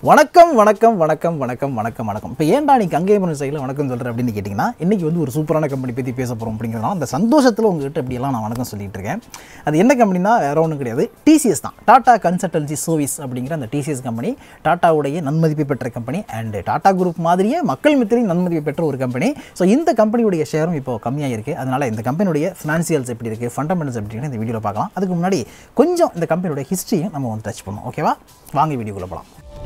வணக்கம் வணக்கம் வணக்கம் வணக்கம் வணக்கம் வணக்கம் இப்போ ஏன்டா நீ கங்கை மரன் சைடில் வணக்கம் சொல்கிற அப்படின்னு கேட்டிங்கன்னா இன்றைக்கி வந்து ஒரு சூப்பரான கம்பெனி பற்றி பேச போகிறோம் அப்படிங்கிறதுனால அந்த சந்தோஷத்தில் உங்ககிட்ட இப்படியெல்லாம் நான் வணக்கம் சொல்லிட்டு இருக்கேன் அது என்ன கம்பெனினா வேற ஒன்றும் கிடையாது டிசிஎஸ் தான் டாடா கன்சல்டன்சி சர்வீஸ் அப்படிங்கிற அந்த டிசிஎஸ் கம்பெனி டாட்டாவுடைய நன்மதிப்பை பெற்ற கம்பெனி அண்ட் டாடா குரூப் மாதிரியே மக்கள் மித்திரையும் நன்மதிப்பை பெற்ற ஒரு கம்பெனி ஸோ இந்த கம்பெனியுடைய ஷேரும் இப்போ கம்மியாக இருக்குது அதனால் இந்த கம்பெனியுடைய ஃபினான்சியல்ஸ் எப்படி இருக்குது ஃபண்டமெண்டல்ஸ் எப்படி இருக்குன்னு இந்த வீடியோவில் பார்க்கலாம் அதுக்கு முன்னாடி கொஞ்சம் இந்த கம்பெனியோட ஹிஸ்ட்ரியும் நம்ம வந்து டச் பண்ணுவோம் ஓகேவா வாங்க வீடியோக்குள்ளே போகலாம்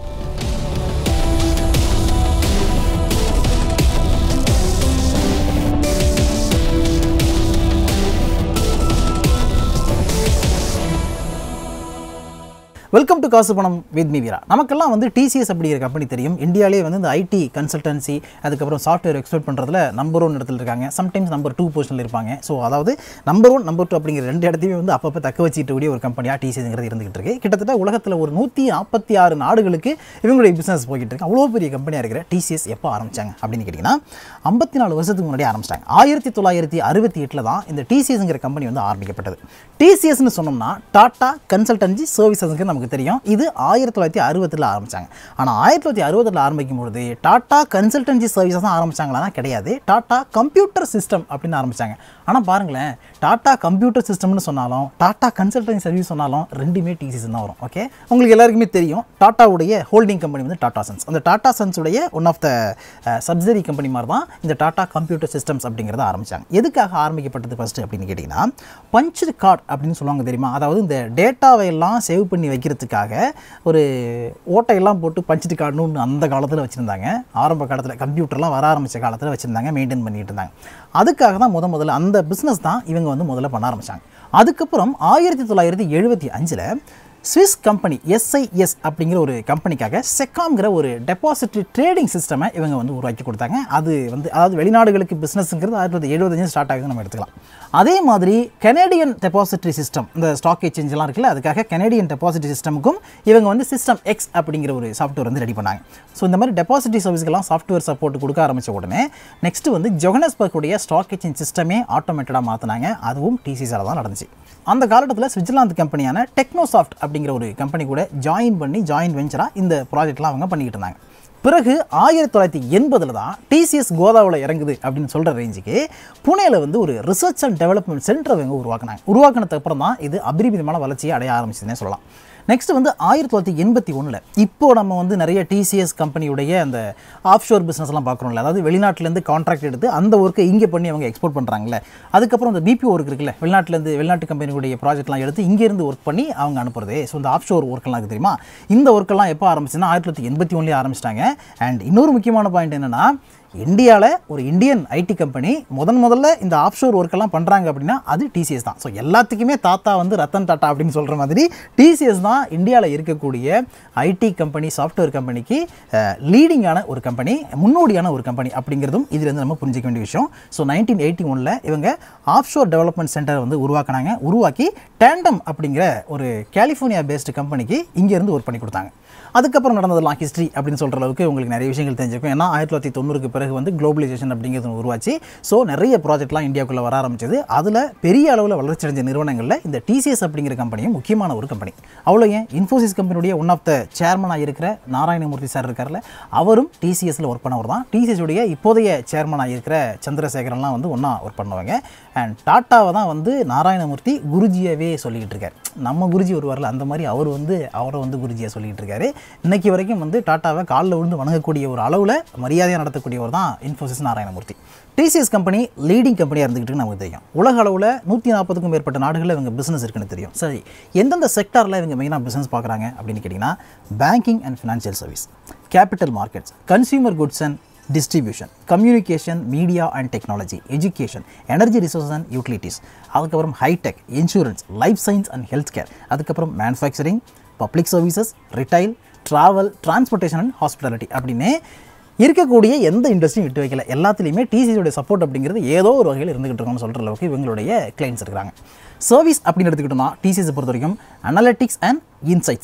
வெல்கம் டு காசு பணம் வித் மீ வீரா நமக்கெல்லாம் வந்து டிசிஎஸ் அப்படிங்கிற கம்பெனி தெரியும் இந்தியாவிலே வந்து இந்த ஐடி கன்சல்டன்சி அதுக்கப்புறம் சாஃப்ட்வேர் எக்ஸ்போர்ட் பண்ணுறதுல நம்பர் ஒன் இடத்துல இருக்காங்க சம்டைம்ஸ் நம்பர் டூ பொசிஷனில் இருப்பாங்க ஸோ அதாவது நம்பர் ஒன் நம்பர் டூ அப்படிங்கிற ரெண்டு இடத்தையுமே வந்து அப்பப்போ தக்க வச்சுட்டு கூடிய ஒரு கம்பெனியாக டிசிஎஸ்ங்கிறது இருந்துகிட்டு இருக்கு கிட்டத்தட்ட உலகத்தில் ஒரு நூற்றி நாற்பத்தி ஆறு நாடுகளுக்கு இவங்களுடைய பிஸ்னஸ் போய்கிட்டு இருக்கு அவ்வளோ பெரிய கம்பெனியாக இருக்கிற டிசிஎஸ் எப்போ ஆரம்பிச்சாங்க அப்படின்னு கேட்டிங்கன்னா ஐம்பத்தி நாலு வருஷத்துக்கு முன்னாடி ஆரம்பிச்சிட்டாங்க ஆயிரத்தி தொள்ளாயிரத்தி அறுபத்தி எட்டில் தான் இந்த டிசிஎஸ்ங்கிற கம்பெனி வந்து ஆரம்பிக்கப்பட்டது டிசிஎஸ்னு சொன்னோம்னா டாடா கன்சல்டன்சி சர்வீசஸ்க்கு நமக்கு தெரியும் இது ஆயிரத்தி தொள்ளாயிரத்தி அறுபத்தில் ஆரம்பித்தாங்க ஆனால் ஆயிரத்தி தொள்ளாயிரத்தி அறுபத்தில் ஆரம்பிக்கும் பொழுது டாடா கன்சல்டன்சி சர்வீசஸ் தான் ஆரம்பிச்சாங்களா கிடையாது டாடா கம்ப்யூட்டர் சிஸ்டம் அப்படின்னு ஆரம்பித்தாங்க ஆனால் பாருங்களேன் டாடா கம்ப்யூட்டர் சிஸ்டம்னு சொன்னாலும் டாடா கன்சல்டன்சி சர்வீஸ் சொன்னாலும் ரெண்டுமே டிசிஎஸ் தான் வரும் ஓகே உங்களுக்கு எல்லாருக்குமே தெரியும் டாட்டாவுடைய ஹோல்டிங் கம்பெனி வந்து டாடா சன்ஸ் அந்த டாடா சன்ஸுடைய one of the subsidiary company மாதிரி தான் இந்த டாடா கம்ப்யூட்டர் சிஸ்டம்ஸ் அப்படிங்கிறத ஆரம்பித்தாங்க எதுக்காக ஆரம்பிக்கப்பட்டது ஃபஸ்ட்டு அப்படின்னு கேட்டிங்கன்னா பஞ்சு கார்டு அப்படின்னு சொல்லுவாங்க தெரியுமா அதாவது இந்த டேட்டாவை எல்லாம் சேவ் பண்ணி வைக்கிறதுக்காக ஒரு ஓட்டையெல்லாம் போட்டு பஞ்சு கார்டுன்னு அந்த காலத்தில் வச்சுருந்தாங்க ஆரம்ப காலத்தில் கம்ப்யூட்டர்லாம் வர ஆரம்பித்த காலத்தில் வச்சுருந்தாங்க மெயின்டைன் பண்ணிட்டு இருந்தாங்க அதுக்காக தான் முத முதல்ல அந்த பிஸ்னஸ் தான் இவங்க வந்து முதல்ல பண்ண ஆரம்பித்தாங்க அதுக்கப்புறம் ஆயிரத்தி தொள்ளாயிரத்தி எழுபத்தி அஞ்சில் ஸ்விஸ் கம்பெனி எஸ்ஐஎஸ் அப்படிங்கிற ஒரு கம்பெனிக்காக செக்காம்ங்கிற ஒரு டெபாசிட்ரி ட்ரேடிங் சிஸ்டமை இவங்க வந்து உருவாக்கி கொடுத்தாங்க அது வந்து அதாவது வெளிநாடுகளுக்கு பிஸ்னஸ்ங்கிறது ஆயிரத்தி தொள்ளாயிரத்தி எழுபத்தஞ்சு ஸ்டார்ட் ஆகுது நம்ம எடுத்துக்கலாம் அதே மாதிரி கனேடியன் டெபாசிட்ரி சிஸ்டம் இந்த ஸ்டாக் எக்ஸ்சேஞ்செலாம் இருக்குல்ல அதுக்காக கனேடியன் டெபாசிட்ரி சிஸ்டமுக்கும் இவங்க வந்து சிஸ்டம் எக்ஸ் அப்படிங்கிற ஒரு சாஃப்ட்வேர் வந்து ரெடி பண்ணாங்க ஸோ இந்த மாதிரி டெபாசிட்ரி சர்வீஸ்க்கெல்லாம் சாஃப்ட்வேர் சப்போர்ட் கொடுக்க ஆரம்பித்த உடனே நெக்ஸ்ட் வந்து ஜொகனஸ்பர்க்குடைய ஸ்டாக் எக்ஸ்சேஞ்ச் சிஸ்டமே ஆட்டோமேட்டடாக மாற்றினாங்க அதுவும் டிசிஸால் தான் நடந்துச்சு அந்த காலகட்டத்தில் சுவிட்சர்லாந்து கம்பெனியான டெக்னோசாஃப்ட் அப்படிங்கிற ஒரு கம்பெனி கூட ஜாயின் பண்ணி ஜாயின் வெஞ்சராக இந்த ப்ராஜெக்ட்லாம் அவங்க பண்ணிக்கிட்டு இருந்தாங்க பிறகு ஆயிரத்தி தொள்ளாயிரத்தி எண்பதில் தான் டிசிஎஸ் கோதாவில் இறங்குது அப்படின்னு சொல்கிற ரேஞ்சுக்கு புனேல வந்து ஒரு ரிசர்ச் அண்ட் டெவலப்மெண்ட் சென்டர் அவங்க உருவாக்குனாங்க உருவாக்கினதுக்கு அப்புறம் தான் இது அபரிமிதமான வளர்ச்சியை அடைய ஆரம்பிச்சதுன்னே சொல்லலாம் நெக்ஸ்ட் வந்து ஆயிரத்தி தொள்ளாயிரத்தி எண்பத்தி ஒன்றில் இப்போ நம்ம வந்து நிறைய டிசிஎஸ் கம்பெனியுடைய அந்த ஆஃப்ஷோர் பிஸ்னஸ்லாம் பார்க்குறோம்ல அதாவது வெளிநாட்டிலேருந்து கான்ட்ராக்ட் எடுத்து அந்த ஒர்க்கை இங்கே பண்ணி அவங்க எக்ஸ்போர்ட் பண்ணுறாங்களே அதுக்கப்புறம் இந்த பிபிஓ ஒர்க் இருக்குல்ல வெளிநாட்டிலேருந்து வெளிநாட்டு கம்பெனியுடைய ப்ராஜெக்ட்லாம் எடுத்து இங்கேருந்து ஒர்க் பண்ணி அவங்க அனுப்புறது ஸோ இந்த ஆஃப்ஷோர் ஒர்க்கெல்லாம் இருக்குது தெரியுமா இந்த ஒர்க்கெல்லாம் எப்போ ஆரம்பிச்சுன்னா ஆயிரத்தி தொள்ளாயிரத்தி எண்பத்தி ஒன்றுலேயே ஆரம்பிச்சிட்டாங்க அண்ட் இன்னொரு முக்கியமான பாயிண்ட் என்னென்னா இந்தியாவில் ஒரு இந்தியன் ஐடி கம்பெனி முதன் முதல்ல இந்த ஆஃப்ஷோர் ஒர்க்கெல்லாம் பண்ணுறாங்க அப்படின்னா அது டிசிஎஸ் தான் ஸோ எல்லாத்துக்குமே தாத்தா வந்து ரத்தன் டாட்டா அப்படின்னு சொல்கிற மாதிரி டிசிஎஸ் தான் இந்தியாவில் இருக்கக்கூடிய ஐடி கம்பெனி சாஃப்ட்வேர் கம்பெனிக்கு லீடிங்கான ஒரு கம்பெனி முன்னோடியான ஒரு கம்பெனி அப்படிங்கிறதும் இதுலேருந்து நம்ம புரிஞ்சிக்க வேண்டிய விஷயம் ஸோ நைன்டீன் எயிட்டி ஒனில் இவங்க ஆஃப்ஷோர் டெவலப்மெண்ட் சென்டர் வந்து உருவாக்குனாங்க உருவாக்கி டேண்டம் அப்படிங்கிற ஒரு கலிஃபோர்னியா பேஸ்டு கம்பெனிக்கு இங்கேருந்து ஒர்க் பண்ணி கொடுத்தாங்க அதுக்கப்புறம் நடந்ததெல்லாம் ஹிஸ்ட்ரி அப்படின்னு சொல்கிற அளவுக்கு உங்களுக்கு நிறைய விஷயங்கள் தெரிஞ்சிருக்கும் ஏன்னா ஆயிரத்தி தொள்ளாயிரத்தி தொண்ணூறுக்கு பிறகு வந்து குளோபலைசேஷன் அப்படிங்கிறது ஒன்று உருவாச்சு ஸோ நிறைய ப்ராஜெக்ட்லாம் இந்தியாவுக்குள்ளே வர ஆரம்பிச்சது அதில் பெரிய அளவில் வளர்ச்சி அடைஞ்ச நிறுவனங்களில் இந்த டிசிஎஸ் அப்படிங்கிற கம்பெனியும் முக்கியமான ஒரு கம்பெனி அவ்வளோ ஏன் இன்ஃபோசிஸ் கம்பெனியுடைய ஒன் ஆஃப் த சேர்மனாக இருக்கிற நாராயணமூர்த்தி சார் இருக்கார்ல அவரும் டிசிஎஸ்ல ஒர்க் பண்ணவர் தான் டிசிஎஸ் உடைய இப்போதைய சேர்மனாக இருக்கிற சந்திரசேகரன்லாம் வந்து ஒன்றா ஒர்க் பண்ணுவாங்க அண்ட் டாட்டாவை தான் வந்து நாராயணமூர்த்தி குருஜியவே சொல்லிக்கிட்டு இருக்கார் நம்ம குருஜி வருவார்ல அந்த மாதிரி அவர் வந்து அவரை வந்து குருஜியை சொல்லிக்கிட்டு இருக்காரு இன்னைக்கு வரைக்கும் வந்து டாட்டாவை காலில் விழுந்து வணங்கக்கூடிய ஒரு அளவில் மரியாதையாக நடத்தக்கூடியவர் தான் Infosys Narayana Murthy TCS company leading கம்பெனியாக இருந்துக்கிட்டு நமக்கு தெரியும் உலக அளவில் நூற்றி நாற்பதுக்கும் மேற்பட்ட நாடுகளில் இவங்க பிஸ்னஸ் இருக்குன்னு தெரியும் சரி எந்தெந்த செக்டாரில் இவங்க மெயினாக பிஸ்னஸ் பார்க்குறாங்க அப்படின்னு கேட்டிங்கன்னா banking and financial service capital markets consumer goods and distribution communication media and technology education energy resource and utilities அதுக்கப்புறம் high tech insurance life science and health care அதுக்கப்புறம் manufacturing public services retail travel transportation and hospitality அப்படின்னு இருக்கக்கூடிய எந்த இண்டஸ்ட்ரியும் விட்டு வைக்கல எல்லாத்துலேயுமே டிசியோட support அப்படிங்கிறது ஏதோ ஒரு வகையில் இருந்துகிட்டு இருக்கோம்னு சொல்கிற அளவுக்கு இவங்களுடைய கிளைண்ட்ஸ் இருக்கிறாங்க சர்வீஸ் அப்படின்னு எடுத்துக்கிட்டோம்னா டிசிஎஸ் பொறுத்த வரைக்கும் analytics and insights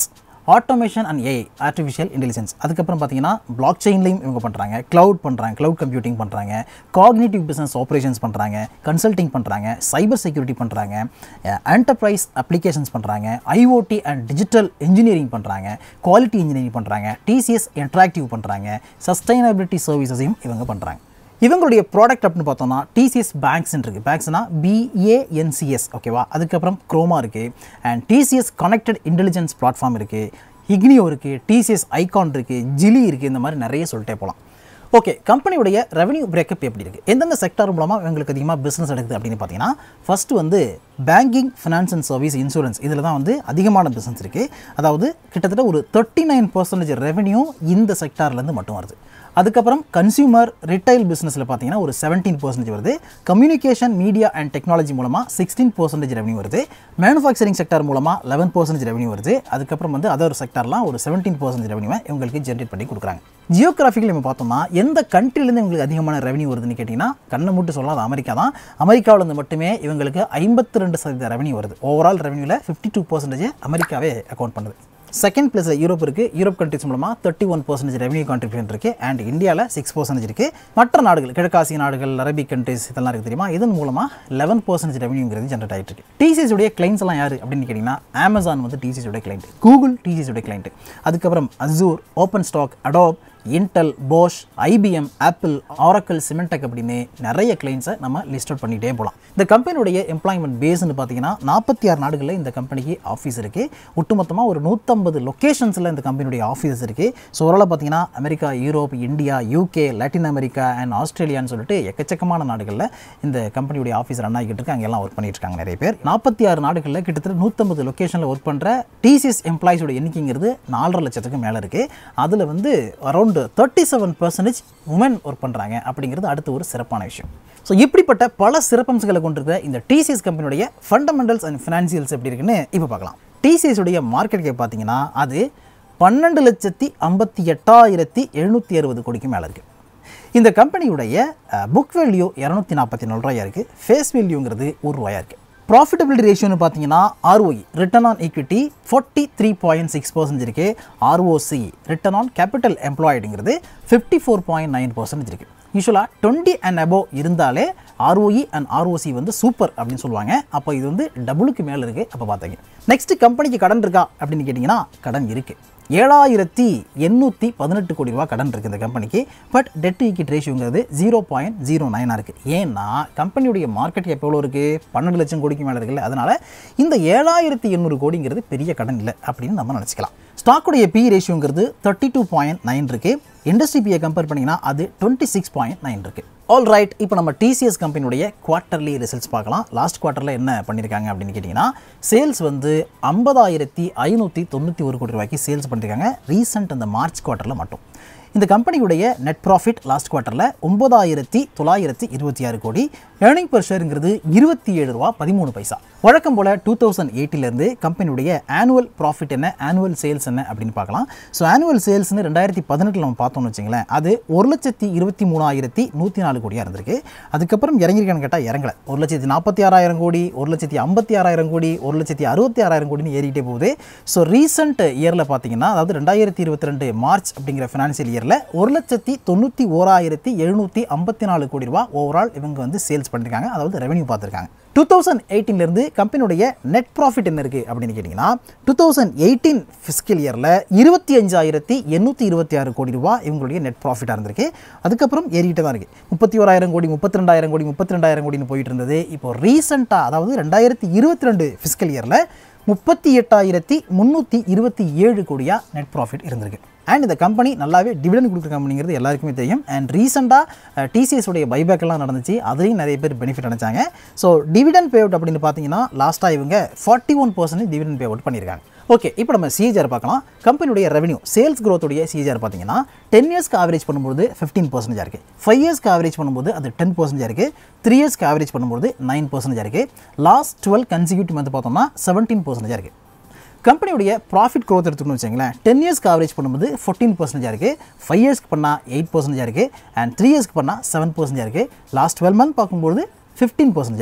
automation and AI artificial intelligence அதுக்கப்புறம் பார்த்தீங்கன்னா பிளாக் செயின்லையும் இவங்க பண்ணுறாங்க க்ளவுட் பண்ணுறாங்க க்ளவுட் கம்ப்யூட்டிங் பண்ணுறாங்க காக்னிட்டிவ் பிஸ்னஸ் ஆப்ரேஷன்ஸ் பண்ணுறாங்க கன்சல்டிங் பண்ணுறாங்க சைபர் செக்யூரிட்டி பண்ணுறாங்க என்டர்பிரைஸ் அப்ளிகேஷன்ஸ் பண்ணுறாங்க ஐஓடி அண்ட் டிஜிட்டல் இன்ஜினியரிங் பண்ணுறாங்க குவாலிட்டி இன்ஜினியரிங் பண்ணுறாங்க டிசிஎஸ் இன்ட்ராக்டிவ் பண்ணுறாங்க சஸ்டைனபிலிட்டி சர்வீசஸையும் இவங்க பண்ணுறாங்க இவங்களுடைய ப்ராடக்ட் அப்படின்னு பார்த்தோம்னா டிசிஎஸ் பேங்க்ஸ் இருக்குது பேங்க்ஸ்னா பிஏஎன்சிஎஸ் ஓகேவா அதுக்கப்புறம் குரோமா இருக்குது and TCS connected intelligence platform இருக்குது இக்னியோ இருக்குது டிசிஎஸ் ஐகான் இருக்குது ஜிலி இருக்குது இந்த மாதிரி நிறைய சொல்லிட்டே போகலாம் ஓகே கம்பெனியுடைய ரெவன்யூ பிரேக்கப் எப்படி இருக்குது எந்தெந்த செக்டார் மூலமாக இவங்களுக்கு அதிகமாக பிஸ்னஸ் எடுக்குது அப்படின்னு பார்த்தீங்கன்னா ஃபஸ்ட்டு வந்து banking finance and service insurance இதில் தான் வந்து அதிகமான பிஸ்னஸ் இருக்குது அதாவது கிட்டத்தட்ட ஒரு தேர்ட்டி நைன் பர்சன்டேஜ் ரெவன்யூ இந்த செக்டார்லேருந்து மட்டும் வருது அதுக்கப்புறம் கன்சியூமர் ரிட்டைல் பிஸ்னஸில் பார்த்தீங்கன்னா ஒரு செவன்டீன் பர்சன்டேஜ் வருது கம்யூனிகேஷன் மீடியா அண்ட் டெக்னாலஜி மூலமாக சிக்ஸ்டீன் பர்சன்டேஜ் ரெவன்யூ வருது மேனுஃபேக்சரிங் செக்டார் மூலமாக லெவன் பர்சன்டேஜ் ரெவன்யூ வருது அதுக்கப்புறம் வந்து அதர் செக்டார்லாம் ஒரு செவன்டீன் பர்சன்டேஜ் ரெவன்யூவை இவங்களுக்கு ஜென்ரேட் பண்ணி கொடுக்குறாங்க ஜியோகிராஃபிக்கல் நம்ம பார்த்தோம்னா எந்த கண்ட்ரிலேருந்து இவங்களுக்கு அதிகமான ரெவன்யூ வருதுன்னு கேட்டிங்கன்னா கண்ணை மூட்டு சொல்லலாம் அது அமெரிக்கா தான் அமெரிக்காவிலேருந்து மட்டுமே இவங்களுக்கு ஐம்பத்தி ரெண்டு சதவீத ரெவன்யூ வருது ஓவரால் ரெவன்யூவில் ஃபிஃப்டி டூ பர்சன்டேஜ் அமெரிக்காவே அக்கௌண்ட் பண்ணுது செகண்ட் பிளேஸில் யூரோப் இருக்குது யூரோப் கண்ட்ரிஸ் மூலமாக thirty one percentage revenue contribution இருக்குது அண்ட் இந்தியாவில் சிக்ஸ் பர்சன்டேஜ் இருக்குது மற்ற நாடுகள் கிழக்காசிய நாடுகள் அரபிக் கண்ட்ரிஸ் இதெல்லாம் இருக்குது தெரியுமா இதன் மூலமாக லெவன் பர்சன்டேஜ் ரெவன்யூங்கிறது ஜென்ரேட் ஆகிட்டு இருக்கு டிசிஎஸ் உடைய கிளைண்ட்ஸ் எல்லாம் யார் அப்படின்னு கேட்டிங்கன்னா அமேசான் வந்து டிசிஎஸ் உடைய கிளைண்ட் கூகுள் டிசிஎஸ் உடைய கிளைண்ட் அதுக்கப்புறம் Azure open stack Adobe Intel Bosch IBM Apple Oracle Symantec அப்படின்னு நிறைய கிளைண்ட்ஸை நம்ம லிஸ்ட் அவுட் பண்ணிகிட்டே போகலாம் இந்த கம்பெனியுடைய எம்ப்ளாய்மெண்ட் பேஸ்னு பார்த்தீங்கன்னா நாற்பத்தி ஆறு நாடுகளில் இந்த கம்பெனிக்கு ஆஃபீஸ் இருக்குது ஒட்டுமொத்தமாக ஒரு நூற்றம்பது லொக்கேஷன்ஸில் இந்த கம்பெனியுடைய ஆஃபீஸஸ் இருக்குது ஸோ ஓரளவு பார்த்தீங்கன்னா America Europe India UK Latin America and ஆஸ்திரேலியான்னு சொல்லிட்டு எக்கச்சக்கமான நாடுகளில் இந்த கம்பெனியுடைய ஆஃபீஸ் ரன் ஆகிட்டு இருக்கு அங்கெல்லாம் ஒர்க் பண்ணிட்டு இருக்காங்க நிறைய பேர் நாற்பத்தி ஆறு நாடுகளில் கிட்டத்தட்ட நூற்றம்பது லொக்கேஷனில் ஒர்க் பண்ணுற டிசிஎஸ் எம்ப்ளாயிஸோட எண்ணிக்கைங்கிறது நாலரை லட்சத்துக்கு மேலே இருக்குது அதில் வந்து around thirty seven percentage woman work பண்ணுறாங்க அப்படிங்கிறது அடுத்த ஒரு சிறப்பான விஷயம் ஸோ இப்படிப்பட்ட பல சிறப்பம்சங்களை கொண்டிருக்கிற இந்த டிசிஎஸ் கம்பெனியுடைய ஃபண்டமெண்டல்ஸ் அண்ட் ஃபினான்சியல்ஸ் எப்படி இருக்குன்னு இப்போ பார்க்கலாம் டிசிஎஸ் உடைய மார்க்கெட் கேப் பார்த்தீங்கன்னா அது பன்னெண்டு லட்சத்தி ஐம்பத்தி எட்டாயிரத்தி எழுநூற்றி அறுபது கோடிக்கு மேலே இருக்குது இந்த கம்பெனியுடைய புக் வேல்யூ இரநூத்தி நாற்பத்தி நாலு ரூபாயா இருக்குது ஃபேஸ் வேல்யூங்கிறது ஒரு ரூபாயா இருக்குது ப்ராஃபிட்டபிலிட்டி ரேஷியோன்னு பார்த்தீங்கன்னா ROE return on equity forty three point six percent இருக்குது ஆர்ஓசி ரிட்டர்ன் ஆன் கேபிட்டல் எம்ப்ளாய்டுங்கிறது fifty four point nine percentage இருக்குது யூஸ்வலாக டுவெண்ட்டி அண்ட் அபோவ் இருந்தாலே ஆர்ஓஇ அண்ட் ஆர்ஓசி வந்து சூப்பர் அப்படின்னு சொல்லுவாங்க அப்போ இது வந்து டபுளுக்கு மேலே இருக்குது அப்போ பார்த்தீங்க நெக்ஸ்ட் கம்பெனிக்கு கடன் இருக்கா அப்படின்னு கேட்டிங்கன்னா கடன் இருக்குது ஏழாயிரத்தி எண்ணூற்றி பதினெட்டு கோடி ரூபா கடன் இருக்குது இந்த கம்பெனிக்கு பட் டெட் ஈக்விட் ரேஷியோங்கிறது ஜீரோ பாயிண்ட் ஜீரோ நைனாக இருக்குது ஏன்னா கம்பெனியுடைய மார்க்கெட் எப்போ எவ்வளோ இருக்குது பன்னெண்டு லட்சம் கோடிக்கு மேலே இருக்குல்ல அதனால் இந்த ஏழாயிரத்தி எண்ணூறு கோடிங்கிறது பெரிய கடன் இல்லை அப்படின்னு நம்ம நினச்சிக்கலாம் ஸ்டாக்குடைய பி ரேஷியோங்கிறது தேர்ட்டி டூ பாயிண்ட் நைன் இருக்குது இண்டஸ்ட்ரி பியை கம்பேர் பண்ணிங்கன்னா அது டுவெண்ட்டி சிக்ஸ் பாயிண்ட் நைன் இருக்குது ஆல் ரைட் இப்போ நம்ம டிசிஎஸ் கம்பெனியுடைய குவார்ட்டர்லி ரிசல்ட்ஸ் பார்க்கலாம் லாஸ்ட் குவார்ட்டரில் என்ன பண்ணியிருக்காங்க அப்படின்னு கேட்டிங்கன்னா சேல்ஸ் வந்து ஐம்பதாயிரத்தி ஐநூற்றி தொண்ணூற்றி ஒரு கோடி ரூபாய்க்கு சேல்ஸ் பண்ணியிருக்காங்க ரீசெண்ட் அந்த மார்ச் குவார்ட்டரில் மட்டும் இந்த கம்பெனியுடைய நெட் ப்ராஃபிட் லாஸ்ட் குவார்ட்டரில் ஒன்பதாயிரத்தி தொள்ளாயிரத்தி இருபத்தி ஆறு கோடி ஏர்னிங் பர் ஷேருங்கிறது இருபத்தி ஏழு ரூபா பதிமூணு பைசா வழக்கம் போல் டூ தௌசண்ட் எயிட்டிலேருந்து கம்பெனியுடைய ஆனுவல் ப்ராஃபிட் என்ன ஆனுவல் சேல்ஸ் என்ன அப்படின்னு பார்க்கலாம் ஸோ ஆனுவல் சேல்ஸ்னு ரெண்டாயிரத்தி பதினெட்டில் நம்ம பார்த்தோம்னு வச்சுங்களேன் அது ஒரு லட்சத்தி இருபத்தி மூணாயிரத்தி நூற்றி நாலு கோடியாக இருந்திருக்கு அதுக்கப்புறம் இறங்கிருக்கான்னு கேட்டால் இறங்கலை ஒரு லட்சத்தி நாற்பத்தி ஆறாயிரம் கோடி ஒரு லட்சத்தி ஐம்பத்தி ஆறாயிரம் கோடி ஒரு லட்சத்தி அறுபத்தி ஆறாயிரம் கோடின்னு ஏறிட்டே போகுது ஸோ ரீசெண்ட் இயரில் பார்த்தீங்கன்னா அதாவது ரெண்டாயிரத்தி இருபத்தி ரெண்டு மார்ச் அப்படிங்கிற ஃபினான்ஷியல் இயரில் ஒரு லட்சத்தி தொண்ணூற்றி ஓராயிரத்தி எழுநூற்றி ஐம்பத்தி நாலு கோடி ரூபா ஓவரால் இவங்க வந்து சேல்ஸ் பண்ணியிருக்காங்க அதாவது ரெவன்யூ பார்த்துருக்காங்க டூ தௌசண்ட் எயிட்டீன்லேருந்து கம்பெனியுடைய நெட் ப்ராஃபிட் என்ன இருக்குது அப்படின்னு கேட்டிங்கன்னா டூ தௌசண்ட் எயிட்டீன் ஃபிஸ்கல் இயரில் இருபத்தி அஞ்சாயிரத்தி எண்ணூற்றி இருபத்தி ஆறு கோடி ரூபா இவங்களுடைய நெட் ப்ராஃபிட்டாக இருந்திருக்கு அதுக்கப்புறம் ஏறிக்கிட்டே தான் இருக்குது முப்பத்தி ஓராயிரம் கோடி முப்பத்தி ரெண்டாயிரம் கோடி முப்பத்தி ரெண்டாயிரம் கோடின்னு போயிட்டு இருந்தது இப்போ ரீசெண்டாக அதாவது ரெண்டாயிரத்தி இருபத்தி ரெண்டு ஃபிஸ்கல் இயரில் முப்பத்தி எட்டாயிரத்தி முந்நூற்றி இருபத்தி ஏழு கோடியாக நெட் ப்ராஃபிட் இருந்திருக்கு அண்ட் இந்த கம்பெனி நல்லாவே டிவிடன் கொடுக்குற கம்பெனிங்கிறது எல்லாருக்குமே தெரியும் அண்ட் ரீசெண்டாக டிசிஎஸ் உடைய பைபேக் எல்லாம் நடந்துச்சு அதுலேயும் நிறைய பேர் பெனிஃபிட் நினச்சாங்க ஸோ டிவிடன் பே அவுட் அப்படின்னு பார்த்தீங்கன்னா லாஸ்ட்டாக இவங்க forty one percentage dividend pay out பண்ணியிருக்காங்க ஓகே இப்போ நம்ம சிஜிஆர் பார்க்கலாம் கம்பெனியுடைய ரெவன்யூ சேல்ஸ் growth-உடைய சிஜிஆர் பார்த்தீங்கன்னா டென் இயர்ஸ்க்கு ஆவரேஜ் பண்ணும்போது ஃபிஃப்டீன் பர்சன்டேஜ் இருக்குது ஃபைவ் இயர்ஸ்க்கு ஆவரேஜ் பண்ணும்போது அது டென் பர்சன்டேஜ் இருக்குது த்ரீ இயர்ஸ்க்கு ஆவரேஜ் பண்ணும்போது நைன் பர்சன்டேஜ் இருக்குது லாஸ்ட் டுவெல் கன்சிக்யூட்டிவ் வந்து பார்த்தோம்னா செவன்டீன் பர்சன்டேஜ் இருக்குது கம்பெனியுடைய ப்ராஃபிட் growth எடுத்துக்கணும்னு வச்சுங்களேன் டென் இயர்ஸ்க்கு ஆவரேஜ் பண்ணும்போது ஃபோர்டீன் பர்சன்டேஜாக இருக்குது ஃபைவ் இயர்ஸ்க்கு பண்ணால் எயிட் பர்சன்டேஜாக இருக்குது அண்ட் த்ரீ இயர்ஸ்க்கு பண்ணால் செவன் பர்சன்டேஜாக இருக்குது லாஸ்ட் டுவெல் மந்த் பார்க்கும்போது ஃபிஃப்டீன் பர்சன்டேஜாக இருக்குது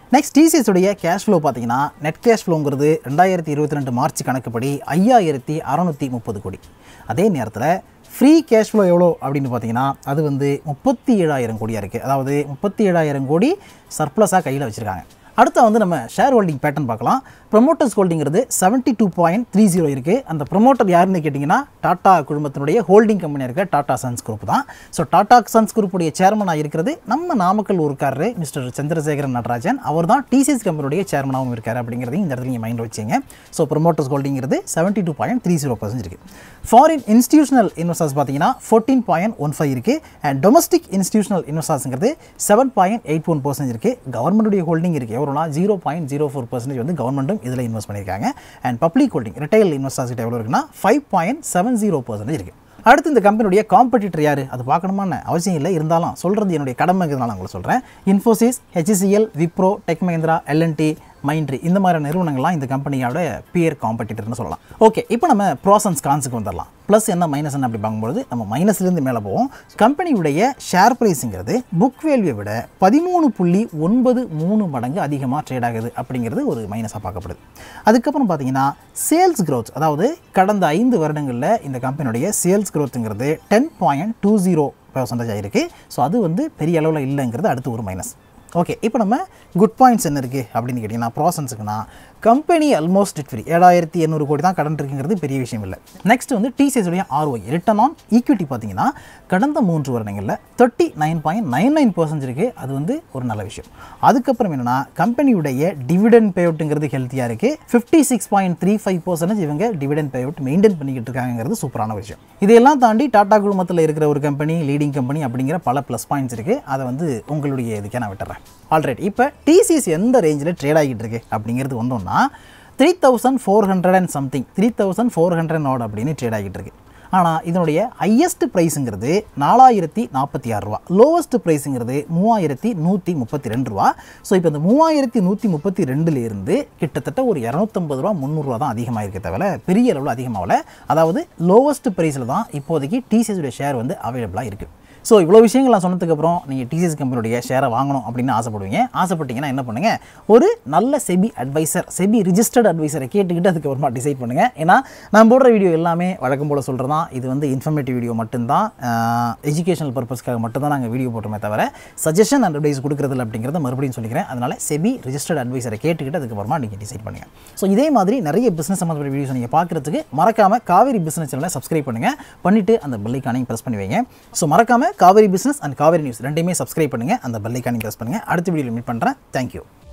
நெக்ஸ்ட் டிசிஎஸ் உடைய கேஷ் ஃப்ளோ பார்த்தீங்கன்னா நெட் கேஷ் ஃப்ளோங்கிறது ரெண்டாயிரத்தி இருபத்தி ரெண்டு மார்ச் கணக்குப்படி ஐயாயிரத்தி அறநூற்றி முப்பது கோடி அதே நேரத்தில் ஃப்ரீ கேஷ் ஃப்ளோ எவ்வளோ அப்படின்னு பார்த்தீங்கன்னா அது வந்து முப்பத்தி ஏழாயிரம் கோடியாக இருக்குது அதாவது முப்பத்தி ஏழாயிரம் கோடி சர்ப்ளஸாக கையில் வச்சுருக்காங்க அடுத்து வந்து நம்ம ஷேர் ஹோல்டிங் பேட்டர்ன் பார்க்கலாம் ப்ரொமோட்டர்ஸ் ஹோல்டிங்கிறது seventy two point three zero இருக்குது அந்த ப்ரொமோட்டர் யாருன்னு கேட்டிங்கன்னா டாடா குழுமத்தினுடைய ஹோல்டிங் கம்பெனி இருக்க டாடா சன்ஸ் குரூப் தான் ஸோ டாடா சன்ஸ் குரூப்புடைய சேர்மனாக இருக்கிறது நம்ம நாமக்கல் ஊருக்காரரு மிஸ்டர் சந்திரசேகரன் நடராஜன் அவர் தான் டிசிஎஸ் கம்பெனியுடைய சேர்மனாகவும் இருக்கார் அப்படிங்கிறதையும் இந்த இடத்துல நீங்கள் மைண்ட் வச்சுங்க ஸோ ப்ரொமோட்டர்ஸ் ஹோல்டிங்கிறது seventy two point three zero percent இருக்குது ஃபாரின் இன்ஸ்டியூஷனல் இன்வெஸ்டர்ஸ் பார்த்தீங்கன்னா ஃபோர்டீன் பாயிண்ட் ஒன் ஃபைவ் இருக்குது அண்ட் டொமஸ்டிக் இன்ஸ்டியூஷனல் இன்வெஸ்டர்ஸுங்கிறது seven point eight one percent இருக்குது கவர்மெண்ட்டுடைய ஹோல்டிங் இருக்குது எவ்வளோனா zero point zero four percentage வந்து கவர்மெண்ட்டும் இதில் இன்வெஸ்ட் பண்ணியிருக்காங்க and public holding retail investors கிட்ட எவ்வளோ இருக்குன்னா five point seven zero percentage இருக்குது அடுத்து இந்த கம்பெனியுடைய காம்படிட்டர் யார் அது பார்க்கணுமான்னு அவசியம் இல்லை இருந்தாலும் சொல்கிறது என்னுடைய கடமைங்கிறதுனால உங்களுக்கு சொல்கிறேன் இன்ஃபோசிஸ் ஹெச்சிசிஎல் விப்ரோ டெக் மஹிந்திரா எல்என்டி மைண்ட்ரி இந்த மாதிரி நிறுவனங்கள்லாம் இந்த கம்பெனியோட பியர் காம்படிட்டர்னு சொல்லலாம் ஓகே இப்போ நம்ம ப்ராஸ் அண்ட் கான்ஸுக்கு வந்துடலாம் ப்ளஸ் என்ன மைனஸ் என்ன அப்படி பார்க்கும்போது நம்ம மைனஸ்லேருந்து மேலே போவோம் கம்பெனியுடைய ஷேர் ப்ரைஸுங்கிறது புக் வேல்யூவை விட பதிமூணு புள்ளி ஒன்பது மூணு மடங்கு அதிகமாக ட்ரேட் ஆகுது அப்படிங்கிறது ஒரு மைனஸாக பார்க்கப்படுது அதுக்கப்புறம் பார்த்தீங்கன்னா சேல்ஸ் growth அதாவது கடந்த ஐந்து வருடங்களில் இந்த கம்பெனியுடைய சேல்ஸ் growthங்கிறது ten point two zero percentage ஆகிருக்கு ஸோ அது வந்து பெரிய அளவில் இல்லைங்கிறது அடுத்து ஒரு மைனஸ் ஓகே இப்போ நம்ம குட் பாயிண்ட்ஸ் என்ன இருக்குது அப்படின்னு கேட்டிங்கன்னா ப்ராசன்ஸுக்குன்னா கம்பெனி ஆல்மோஸ்ட் இட் ஃப்ரீ ஏழாயிரத்தி எண்ணூறு கோடி தான் கடன் இருக்குங்கிறது பெரிய விஷயம் இல்லை நெக்ஸ்ட் வந்து டிசிஎஸுடைய ஆர்ஓஐ ரிட்டர்ன் ஆன் ஈக்விட்டி பார்த்தீங்கன்னா கடந்த மூன்று வருடங்களில் thirty nine point nine nine percent இருக்குது அது வந்து ஒரு நல்ல விஷயம் அதுக்கப்புறம் என்னென்னா கம்பெனியுடைய டிவிடெண்ட் பேஅவுட்டுங்கிறது ஹெல்த்தியாக இருக்குது fifty six point three five percentage இவங்க டிவிடெண்ட் பேஅவுட் மெயின்டைன் பண்ணிக்கிட்டு இருக்காங்கிறது சூப்பரான விஷயம் இதையெல்லாம் தாண்டி டாடா குழுமத்தில் இருக்கிற ஒரு கம்பெனி லீடிங் கம்பெனி அப்படிங்கிற பல ப்ளஸ் பாயிண்ட்ஸ் இருக்குது அதை வந்து உங்களுடைய இதுக்கே நான் விட்டுறேன் ஆல்ரைட் இப்போ டிசிஎஸ் எந்த ரேஞ்சில் ட்ரேட் ஆகிட்டு இருக்கு அப்படிங்கிறது வந்தோம்னா three thousand four hundred and something three thousand four hundred not அப்படின்னு ட்ரேட் ஆகிட்டு இருக்கு ஆனால் இதனுடைய ஹையஸ்ட் ப்ரைஸுங்கிறது நாலாயிரத்தி நாற்பத்தி ஆறு ரூபா லோவஸ்ட் ப்ரைஸுங்கிறது மூவாயிரத்தி நூற்றி முப்பத்தி ரெண்டு ரூபா ஸோ இப்போ இந்த மூவாயிரத்தி நூற்றி முப்பத்தி ரெண்டுலேருந்து கிட்டத்தட்ட ஒரு இரநூத்தம்பது ரூபா முந்நூறுரூவா தான் அதிகமாக இருக்க தவிர பெரிய அளவில் அதிகமாகல அதாவது லோவஸ்ட் ப்ரைஸில் தான் இப்போதைக்கு டிசிஎஸுடைய ஷேர் வந்து அவைலபிளாக இருக்குது ஸோ இவ்வளோ விஷயங்கள் நான் சொன்னதுக்கப்புறம் நீங்கள் டிசிஎஸ் கம்பெனியுடைய ஷேரை வாங்கணும் அப்படின்னு ஆசைப்படுவீங்க ஆசைப்பட்டீங்கன்னா என்ன பண்ணுங்கள் ஒரு நல்ல செபி அட்வைசர் செபி ரிஜிஸ்டர்ட் அட்வைசரை கேட்டுக்கிட்டு அதுக்கப்புறமா டிசைட் பண்ணுங்கள் ஏன்னா நான் போடுற வீடியோ எல்லாமே வழக்கம் போல் சொல்கிறது தான் இது வந்து இன்ஃபர்மேட்டிவ் வீடியோ மட்டும்தான் எஜுகேஷனல் பர்பஸ்க்காக மட்டும்தான் நாங்கள் வீடியோ போட்டோமே தவிர சஜஷன் அண்ட் அட்வைஸ் கொடுக்குறதில்ல அப்படிங்கிறத மறுபடியும் சொல்லிக்கிறேன் அதனால் செபி ரிஜிஸ்டர்ட் அட்வைசரை கேட்டுக்கிட்டு அதுக்கப்புறமா நீங்கள் டிசைட் பண்ணுங்கள் ஸோ இதே மாதிரி நிறைய பிஸ்னஸ் சம்மந்தப்பட்ட வீடியோஸ் நீங்கள் பார்க்குறதுக்கு மறக்காமல் காவேரி பிஸ்னஸ் சேனலை சப்ஸ்கிரைப் பண்ணுங்கள் பண்ணிவிட்டு அந்த பெல்லைக்கானையும் ப்ரெஸ் பண்ணி வைங்க ஸோ மறக்காமல் Kaveri business and Kaveri news ரெண்டையுமே சப்ஸ்கிரைப் பண்ணுங்கள் அந்த பெல்லைக்கானையும் ப்ரெஸ் பண்ணுங்கள் அடுத்த வீடியோவில் மீட் பண்ணுறேன் தேங்க்யூ